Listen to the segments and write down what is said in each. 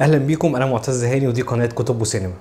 اهلا بيكم انا معتز هاني ودي قناه كتب وسينما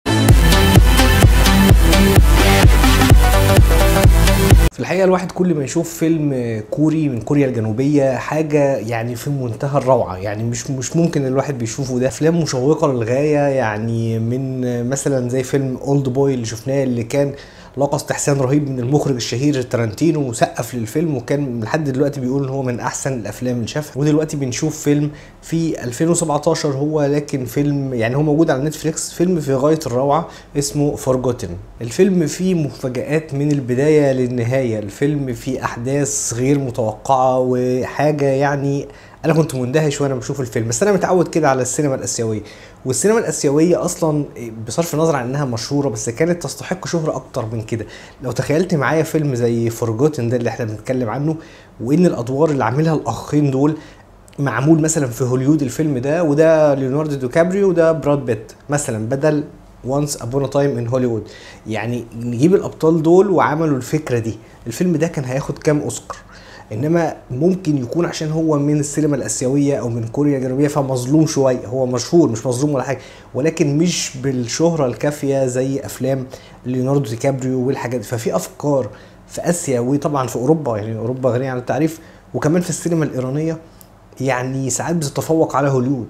في الحقيقه الواحد كل ما يشوف فيلم كوري من كوريا الجنوبيه حاجه يعني في منتهى الروعه يعني مش مش ممكن الواحد بيشوفه ده افلام مشوقه للغايه يعني من مثلا زي فيلم اولد بوي اللي شفناه اللي كان لقى استحسان رهيب من المخرج الشهير تارانتينو وسقف للفيلم وكان لحد دلوقتي بيقول ان هو من احسن الافلام اللي شافها ودلوقتي بنشوف فيلم في 2017 هو لكن فيلم يعني هو موجود على نتفليكس فيلم في غايه الروعه اسمه فورجوتن الفيلم فيه مفاجآت من البدايه للنهايه الفيلم فيه احداث غير متوقعه وحاجه يعني انا كنت مندهش وانا بشوف الفيلم بس انا متعود كده على السينما الاسيويه والسينما الاسيويه اصلا بصرف النظر عن انها مشهوره بس كانت تستحق شهره اكتر من كده لو تخيلت معايا فيلم زي فورجوتن ده اللي احنا بنتكلم عنه وان الادوار اللي عاملها الاخين دول معمول مثلا في هوليود الفيلم ده وده ليوناردو دي كابريو وده براد بيت مثلا بدل وانس ابون تايم ان هوليوود يعني نجيب الابطال دول وعملوا الفكره دي الفيلم ده كان هياخد كام اوسكار انما ممكن يكون عشان هو من السينما الاسيويه او من كوريا الجنوبيه فمظلوم شويه هو مشهور مش مظلوم ولا حاجه ولكن مش بالشهره الكافيه زي افلام ليوناردو دي كابريو والحاجات دي ففي افكار في اسيا وطبعا في اوروبا يعني اوروبا غنيه عن التعريف وكمان في السينما الايرانيه يعني ساعات بتتفوق على هوليوود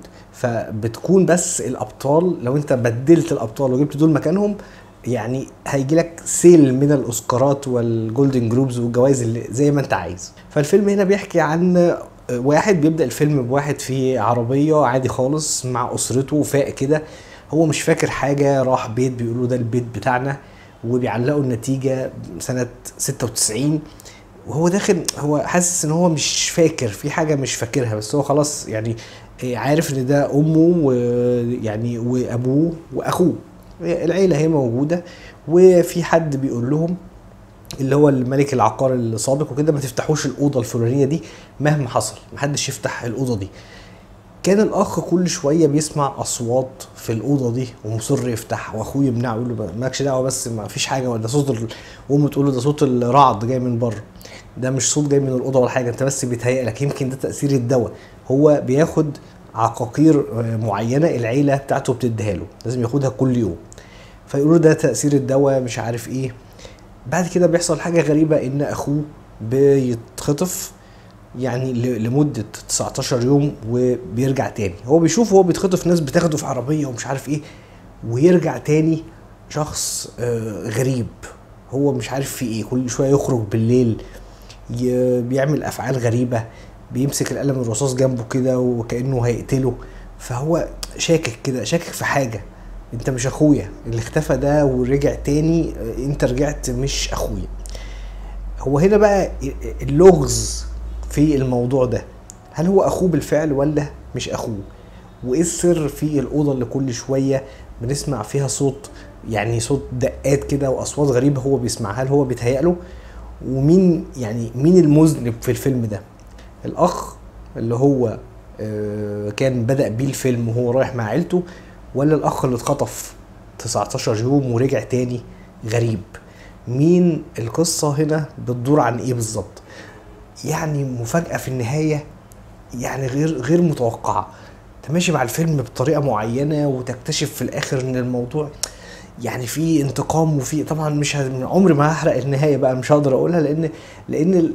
فبتكون بس الابطال لو انت بدلت الابطال وجبت دول مكانهم يعني هيجي لك سيل من الاوسكارات والجولدن جروبز والجوائز اللي زي ما انت عايز فالفيلم هنا بيحكي عن واحد بيبدا الفيلم بواحد في عربيه عادي خالص مع اسرته فاق كده هو مش فاكر حاجه راح بيت بيقولوا ده البيت بتاعنا وبيعلقوا النتيجه سنه 96 وهو داخل هو حاسس ان هو مش فاكر في حاجه مش فاكرها بس هو خلاص يعني عارف ان ده امه ويعني وابوه واخوه العيله هي موجوده وفي حد بيقول لهم اللي هو الملك العقار السابق وكده ما تفتحوش الاوضه الفلانيه دي مهما حصل محدش يفتح الاوضه دي كان الاخ كل شويه بيسمع اصوات في الاوضه دي ومصر يفتح واخوه يمنعه يقول له مالكش دعوه بس ما فيش حاجه ولا صوت وامه تقول له ده صوت الرعد جاي من بره ده مش صوت جاي من الاوضه ولا حاجه انت بس بيتهيأ لك يمكن ده تاثير الدواء هو بياخد عقاقير معينه العيله بتاعته بتديها له لازم ياخدها كل يوم فيقولوا ده تاثير الدواء مش عارف ايه بعد كده بيحصل حاجه غريبه ان اخوه بيتخطف يعني لمده 19 يوم وبيرجع تاني هو بيشوف هو بيتخطف ناس بتاخده في عربيه ومش عارف ايه ويرجع تاني شخص غريب هو مش عارف في ايه كل شويه يخرج بالليل بيعمل افعال غريبه بيمسك القلم الرصاص جنبه كده وكانه هيقتله فهو شاكك كده شاكك في حاجه انت مش اخويا اللي اختفى ده ورجع تاني انت رجعت مش اخويا هو هنا بقى اللغز في الموضوع ده هل هو اخوه بالفعل ولا مش اخوه وايه السر في الاوضه اللي كل شويه بنسمع فيها صوت يعني صوت دقات كده واصوات غريبه هو بيسمعها هل هو بيتهيأ له ومين يعني مين المذنب في الفيلم ده الاخ اللي هو كان بدأ بيه الفيلم وهو رايح مع عيلته ولا الاخ اللي اتخطف 19 يوم ورجع تاني غريب مين القصة هنا بتدور عن ايه بالظبط يعني مفاجأة في النهاية يعني غير غير متوقعة انت ماشي مع الفيلم بطريقة معينة وتكتشف في الاخر ان الموضوع يعني في انتقام وفي طبعا مش عمري ما هحرق النهايه بقى مش هقدر اقولها لان لان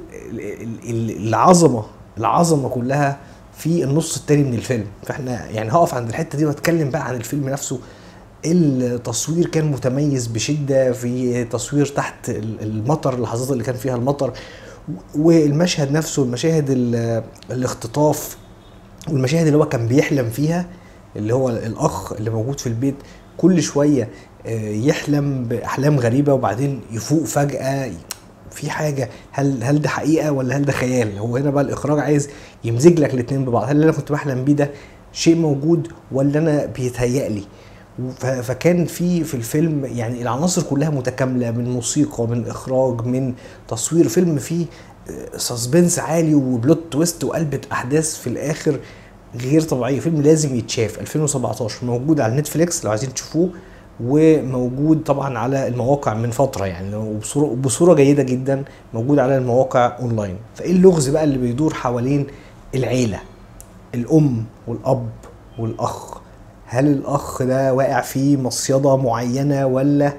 العظمه العظمه كلها في النص التاني من الفيلم فاحنا يعني هقف عند الحته دي واتكلم بقى عن الفيلم نفسه التصوير كان متميز بشده في تصوير تحت المطر اللحظات اللي كان فيها المطر والمشهد نفسه المشاهد الاختطاف والمشاهد اللي هو كان بيحلم فيها اللي هو الاخ اللي موجود في البيت كل شويه يحلم باحلام غريبه وبعدين يفوق فجاه في حاجه هل هل ده حقيقه ولا هل ده خيال هو هنا بقى الاخراج عايز يمزج لك الاثنين ببعض هل اللي انا كنت بحلم بيه ده شيء موجود ولا انا بيتهيأ لي فكان في في الفيلم يعني العناصر كلها متكامله من موسيقى من اخراج من تصوير فيلم فيه سسبنس عالي وبلوت تويست وقلبة احداث في الاخر غير طبيعيه فيلم لازم يتشاف 2017 موجود على نتفليكس لو عايزين تشوفوه وموجود طبعا على المواقع من فتره يعني وبصوره بصوره جيده جدا موجود على المواقع اونلاين فايه اللغز بقى اللي بيدور حوالين العيله الام والاب والاخ هل الاخ ده واقع في مصيده معينه ولا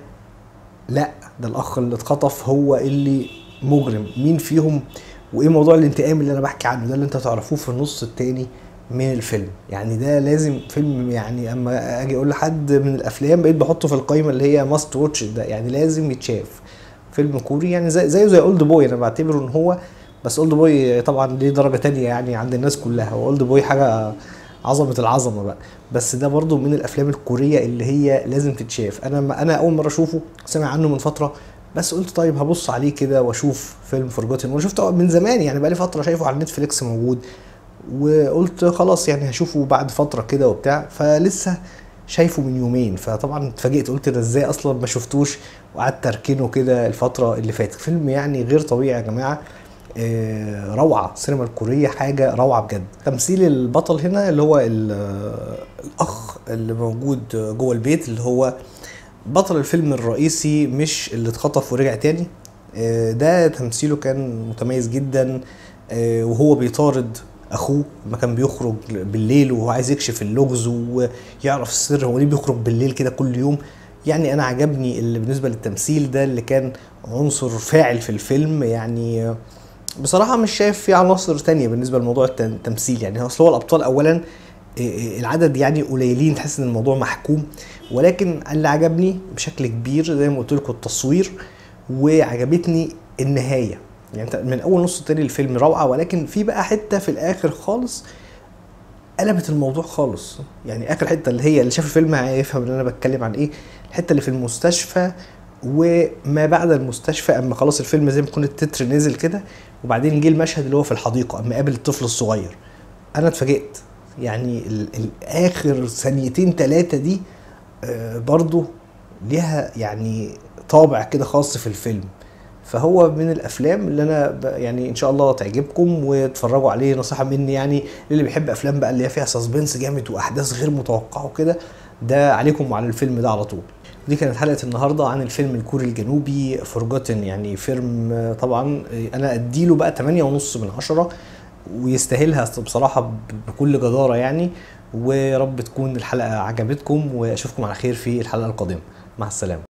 لا ده الاخ اللي اتخطف هو اللي مجرم مين فيهم وايه موضوع الانتقام اللي انا بحكي عنه ده اللي انت تعرفوه في النص التاني من الفيلم يعني ده لازم فيلم يعني اما اجي اقول لحد من الافلام بقيت بحطه في القائمه اللي هي ماست واتش ده يعني لازم يتشاف فيلم كوري يعني زي زيه زي اولد بوي انا بعتبره ان هو بس اولد بوي طبعا ليه درجه تانية يعني عند الناس كلها واولد بوي حاجه عظمه العظمه بقى بس ده برضو من الافلام الكوريه اللي هي لازم تتشاف انا انا اول مره اشوفه سامع عنه من فتره بس قلت طيب هبص عليه كده واشوف فيلم فورجوتن وانا شفته من زمان يعني بقالي فتره شايفه على نتفليكس موجود وقلت خلاص يعني هشوفه بعد فتره كده وبتاع فلسه شايفه من يومين فطبعا اتفاجئت قلت ده ازاي اصلا ما شفتوش وقعدت اركنه كده الفتره اللي فاتت فيلم يعني غير طبيعي يا جماعه آه، روعه السينما الكوريه حاجه روعه بجد تمثيل البطل هنا اللي هو الاخ اللي موجود جوه البيت اللي هو بطل الفيلم الرئيسي مش اللي اتخطف ورجع تاني آه، ده تمثيله كان متميز جدا آه، وهو بيطارد اخوه لما كان بيخرج بالليل وهو عايز يكشف اللغز ويعرف السر هو ليه بيخرج بالليل كده كل يوم يعني انا عجبني اللي بالنسبه للتمثيل ده اللي كان عنصر فاعل في الفيلم يعني بصراحه مش شايف في عناصر تانية بالنسبه لموضوع التمثيل يعني اصل هو الابطال اولا العدد يعني قليلين تحس ان الموضوع محكوم ولكن اللي عجبني بشكل كبير زي ما قلت لكم التصوير وعجبتني النهايه يعني من اول نص تاني الفيلم روعه ولكن في بقى حته في الاخر خالص قلبت الموضوع خالص يعني اخر حته اللي هي اللي شاف الفيلم هيفهم ان انا بتكلم عن ايه الحته اللي في المستشفى وما بعد المستشفى اما خلاص الفيلم زي ما يكون التتر نزل كده وبعدين جه المشهد اللي هو في الحديقه اما قابل الطفل الصغير انا اتفاجئت يعني الاخر ثانيتين ثلاثه دي آه، برضو ليها يعني طابع كده خاص في الفيلم فهو من الافلام اللي انا يعني ان شاء الله تعجبكم وتتفرجوا عليه نصيحه مني يعني للي بيحب افلام بقى اللي هي فيها سسبنس جامد واحداث غير متوقعه وكده ده عليكم وعلى الفيلم ده على طول دي كانت حلقه النهارده عن الفيلم الكوري الجنوبي فورجوتن يعني فيلم طبعا انا اديله بقى 8 ونص من عشرة ويستاهلها بصراحه بكل جداره يعني ورب تكون الحلقه عجبتكم واشوفكم على خير في الحلقه القادمه مع السلامه